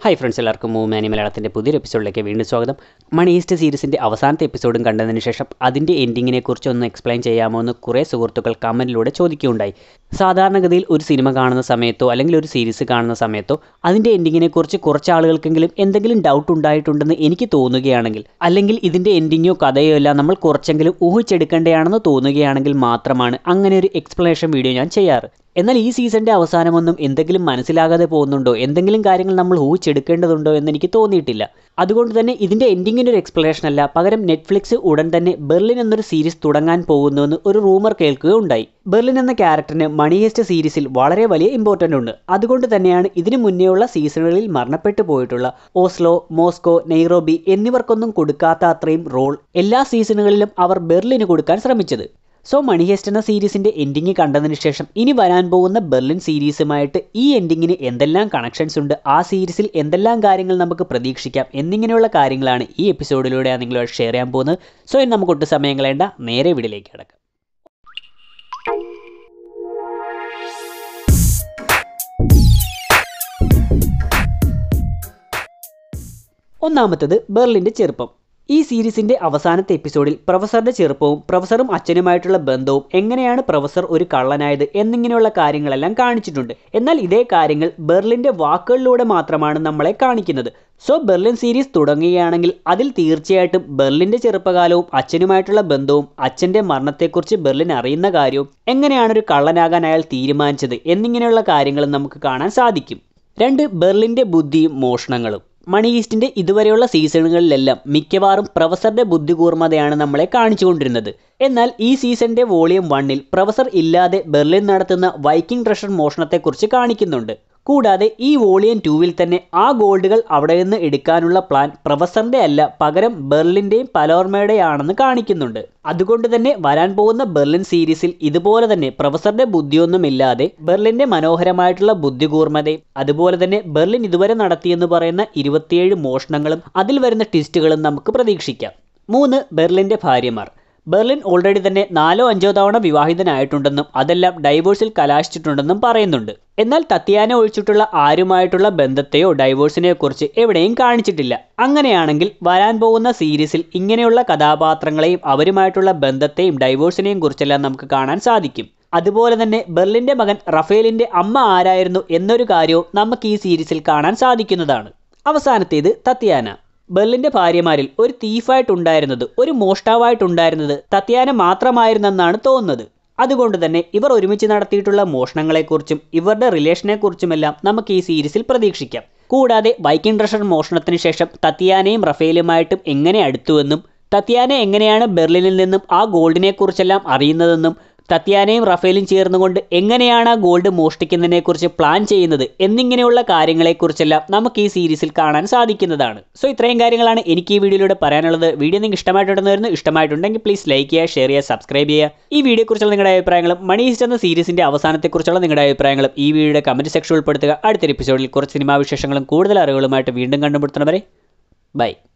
hi friends എല്ലാവർക്കും മൂമാനി മലയാളത്തിൻ്റെ പുതിയൊരു എപ്പിസോഡിലേക്ക് വീണ്ടും സ്വാഗതം മണി ഈസ്റ്റ് സീരീസിൻ്റെ അവസാനത്തെ എപ്പിസോഡും കണ്ടതിന് ശേഷം അതിൻ്റെ എൻഡിങ്ങിനെ കുറിച്ച് ഒന്ന് എക്സ്പ്ലെയിൻ ചെയ്യാമോ എന്ന് കുറേ സുഹൃത്തുക്കൾ കമൻറ്റിലൂടെ ചോദിക്കുകയുണ്ടായി സാധാരണഗതിയിൽ ഒരു സിനിമ കാണുന്ന സമയത്തോ അല്ലെങ്കിൽ ഒരു സീരീസ് കാണുന്ന സമയത്തോ അതിൻ്റെ എൻഡിങ്ങിനെ കുറിച്ച് കുറച്ച് ആളുകൾക്കെങ്കിലും എന്തെങ്കിലും ഡൗട്ട് ഉണ്ടായിട്ടുണ്ടെന്ന് എനിക്ക് തോന്നുകയാണെങ്കിൽ അല്ലെങ്കിൽ ഇതിൻ്റെ എൻഡിങ്ങോ കഥയോ എല്ലാം നമ്മൾ കുറച്ചെങ്കിലും ഊഹിച്ചെടുക്കേണ്ടതാണെന്ന് തോന്നുകയാണെങ്കിൽ മാത്രമാണ് അങ്ങനെ ഒരു എക്സ്പ്ലനേഷൻ വീഡിയോ ഞാൻ ചെയ്യാറ് എന്നാൽ ഈ സീസണിൻ്റെ അവസാനമൊന്നും എന്തെങ്കിലും മനസ്സിലാകാതെ പോകുന്നുണ്ടോ എന്തെങ്കിലും കാര്യങ്ങൾ നമ്മൾ ഊഹിച്ചെടുക്കേണ്ടതുണ്ടോ എന്ന് എനിക്ക് തോന്നിയിട്ടില്ല അതുകൊണ്ട് തന്നെ ഇതിൻ്റെ എൻഡിങ്ങിൻ്റെ ഒരു എക്സ്പ്ലനേഷൻ അല്ല പകരം നെറ്റ്ഫ്ലിക്സ് ഉടൻ തന്നെ ബെർലിൻ എന്നൊരു സീരീസ് തുടങ്ങാൻ പോകുന്നുവെന്ന് ഒരു റൂമർ കേൾക്കുകയുണ്ടായി ബെർലിൻ എന്ന ക്യാരക്ടറിന് മണിയേസ്റ്റ് സീരീസിൽ വളരെ വലിയ ഇമ്പോർട്ടൻ്റ് ഉണ്ട് അതുകൊണ്ട് തന്നെയാണ് ഇതിനു മുന്നേയുള്ള സീസണുകളിൽ മരണപ്പെട്ടു പോയിട്ടുള്ള ഓസ്ലോ മോസ്കോ നെയ്റോബി എന്നിവർക്കൊന്നും കൊടുക്കാത്ത അത്രയും റോൾ എല്ലാ സീസണുകളിലും അവർ ബെർലിന് കൊടുക്കാൻ ശ്രമിച്ചത് സോ മണി ഹെസ്റ്റ് എന്ന സീരീസിന്റെ എൻഡിങ് കണ്ടതിന് ശേഷം ഇനി വരാൻ പോകുന്ന ബെർലിൻ സീരീസുമായിട്ട് ഈ എൻഡിങ്ങിന് എന്തെല്ലാം കണക്ഷൻസ് ഉണ്ട് ആ സീരീസിൽ എന്തെല്ലാം കാര്യങ്ങൾ നമുക്ക് പ്രതീക്ഷിക്കാം എന്നിങ്ങനെയുള്ള കാര്യങ്ങളാണ് ഈ എപ്പിസോഡിലൂടെ ഞാൻ നിങ്ങളോട് ഷെയർ ചെയ്യാൻ പോകുന്നത് സോ ഇനി നമുക്ക് ഒട്ടും സമയം കളയേണ്ട നേരെ വീഡിയോയിലേക്ക് കിടക്കാം ഒന്നാമത്തത് ബെർലിൻ്റെ ചെറുപ്പം ഈ സീരീസിന്റെ അവസാനത്തെ എപ്പിസോഡിൽ പ്രൊഫസറുടെ ചെറുപ്പവും പ്രൊഫസറും അച്ഛനുമായിട്ടുള്ള ബന്ധവും എങ്ങനെയാണ് പ്രൊഫസർ ഒരു കള്ളനായത് എന്നിങ്ങനെയുള്ള കാര്യങ്ങളെല്ലാം കാണിച്ചിട്ടുണ്ട് എന്നാൽ ഇതേ കാര്യങ്ങൾ ബെർലിന്റെ വാക്കുകളിലൂടെ മാത്രമാണ് നമ്മളെ കാണിക്കുന്നത് സോ ബെർലിൻ സീരീസ് തുടങ്ങുകയാണെങ്കിൽ അതിൽ തീർച്ചയായിട്ടും ബെർലിന്റെ ചെറുപ്പകാലവും അച്ഛനുമായിട്ടുള്ള ബന്ധവും അച്ഛന്റെ മരണത്തെക്കുറിച്ച് ബെർലിൻ അറിയുന്ന കാര്യവും എങ്ങനെയാണ് ഒരു കള്ളനാകാൻ അയാൾ തീരുമാനിച്ചത് എന്നിങ്ങനെയുള്ള കാര്യങ്ങളും നമുക്ക് കാണാൻ സാധിക്കും രണ്ട് ബെർലിന്റെ ബുദ്ധിയും മോഷണങ്ങളും മണി ഈസ്റ്റിന്റെ ഇതുവരെയുള്ള സീസണുകളിലെല്ലാം മിക്കവാറും പ്രൊഫസറുടെ ബുദ്ധികൂർമ്മതയാണ് നമ്മളെ കാണിച്ചുകൊണ്ടിരുന്നത് എന്നാൽ ഈ സീസണിന്റെ വോളിയം വണ്ണിൽ പ്രൊഫസർ ഇല്ലാതെ ബെർലിൻ നടത്തുന്ന വൈക്കിംഗ് ട്രഷർ മോഷണത്തെക്കുറിച്ച് കാണിക്കുന്നുണ്ട് കൂടാതെ ഈ വോളിയം ടൂവിൽ തന്നെ ആ ഗോൾഡുകൾ അവിടെ നിന്ന് എടുക്കാനുള്ള പ്ലാൻ പ്രൊഫസറിന്റെ അല്ല പകരം ബെർലിന്റെയും പലോർമയുടെയാണെന്ന് കാണിക്കുന്നുണ്ട് അതുകൊണ്ട് തന്നെ വരാൻ പോകുന്ന ബെർലിൻ സീരീസിൽ ഇതുപോലെ തന്നെ പ്രൊഫസറുടെ ബുദ്ധിയൊന്നുമില്ലാതെ ബെർലിന്റെ മനോഹരമായിട്ടുള്ള ബുദ്ധികൂർമ്മതയും അതുപോലെ തന്നെ ബെർലിൻ ഇതുവരെ നടത്തിയെന്ന് പറയുന്ന ഇരുപത്തിയേഴ് മോഷണങ്ങളും അതിൽ വരുന്ന ട്വിസ്റ്റുകളും നമുക്ക് പ്രതീക്ഷിക്കാം മൂന്ന് ബെർലിന്റെ ഭാര്യമാർ ബെർലിൻ ഓൾറെഡി തന്നെ നാലോ അഞ്ചോ തവണ വിവാഹിതനായിട്ടുണ്ടെന്നും അതെല്ലാം ഡൈവോഴ്സിൽ കലാശിച്ചിട്ടുണ്ടെന്നും പറയുന്നുണ്ട് എന്നാൽ തത്തിയാന ഒഴിച്ചിട്ടുള്ള ആരുമായിട്ടുള്ള ബന്ധത്തെയോ ഡൈവോഴ്സിനെയോ കുറിച്ച് എവിടെയും കാണിച്ചിട്ടില്ല അങ്ങനെയാണെങ്കിൽ വരാൻ പോകുന്ന സീരീസിൽ ഇങ്ങനെയുള്ള കഥാപാത്രങ്ങളെയും അവരുമായിട്ടുള്ള ബന്ധത്തെയും ഡൈവോഴ്സിനെയും കുറിച്ചെല്ലാം നമുക്ക് കാണാൻ സാധിക്കും അതുപോലെ തന്നെ ബെർലിന്റെ മകൻ റഫേലിന്റെ അമ്മ ആരായിരുന്നു എന്നൊരു കാര്യവും നമുക്ക് ഈ സീരീസിൽ കാണാൻ സാധിക്കുന്നതാണ് അവസാനത്തേത് തത്തിയാന ബെർലിന്റെ ഭാര്യമാരിൽ ഒരു തീഫായിട്ടുണ്ടായിരുന്നത് ഒരു മോഷ്ടാവായിട്ടുണ്ടായിരുന്നത് തത്യാന മാത്രമായിരുന്നെന്നാണ് തോന്നുന്നത് അതുകൊണ്ട് തന്നെ ഇവർ ഒരുമിച്ച് നടത്തിയിട്ടുള്ള മോഷണങ്ങളെക്കുറിച്ചും ഇവരുടെ റിലേഷനെക്കുറിച്ചുമെല്ലാം നമുക്ക് ഈ സീരീസിൽ പ്രതീക്ഷിക്കാം കൂടാതെ വൈക്കിംഗ് ട്രഷർ മോഷണത്തിന് ശേഷം തത്തിയാനയും റഫേലുമായിട്ടും എങ്ങനെ അടുത്തുവെന്നും തത്യാന എങ്ങനെയാണ് ബെർലിനിൽ നിന്നും ആ ഗോൾഡിനെ കുറിച്ചെല്ലാം അറിയുന്നതെന്നും തത്യാനയും റഫേലും ചേർന്നുകൊണ്ട് എങ്ങനെയാണ് ആ ഗോൾഡ് മോഷ്ടിക്കുന്നതിനെക്കുറിച്ച് പ്ലാൻ ചെയ്യുന്നത് എന്നിങ്ങനെയുള്ള കാര്യങ്ങളെക്കുറിച്ചെല്ലാം നമുക്ക് ഈ സീരീസിൽ കാണാൻ സാധിക്കുന്നതാണ് സോ ഇത്രയും കാര്യങ്ങളാണ് എനിക്ക് ഈ വീഡിയോയിലൂടെ പറയാനുള്ളത് വീഡിയോ നിങ്ങൾക്ക് ഇഷ്ടമായിട്ടുണ്ടെന്ന് ഇഷ്ടമായിട്ടുണ്ടെങ്കിൽ പ്ലീസ് ലൈക്ക് ചെയ്യുക ഷെയർ ചെയ്യുക സബ്സ്ക്രൈബ് ചെയ്യുക ഈ വീഡിയോയെക്കുറിച്ചുള്ള നിങ്ങളുടെ അഭിപ്രായങ്ങളും മണി ഈസ്റ്റ് എന്ന സീരീസിന്റെ അവസാനത്തെക്കുറിച്ചുള്ള നിങ്ങളുടെ അഭിപ്രായങ്ങളും ഈ വീഡിയോയുടെ കമന്റ് സെക്ഷൻ ഉൾപ്പെടുത്തുക അടുത്തൊരു എപ്പിസോഡിൽ കുറച്ച് സിനിമാ വിശേഷങ്ങളും കൂടുതൽ അറിവുകളുമായിട്ട് വീണ്ടും കണ്ടുമുട്ടുന്നവരെ ബൈ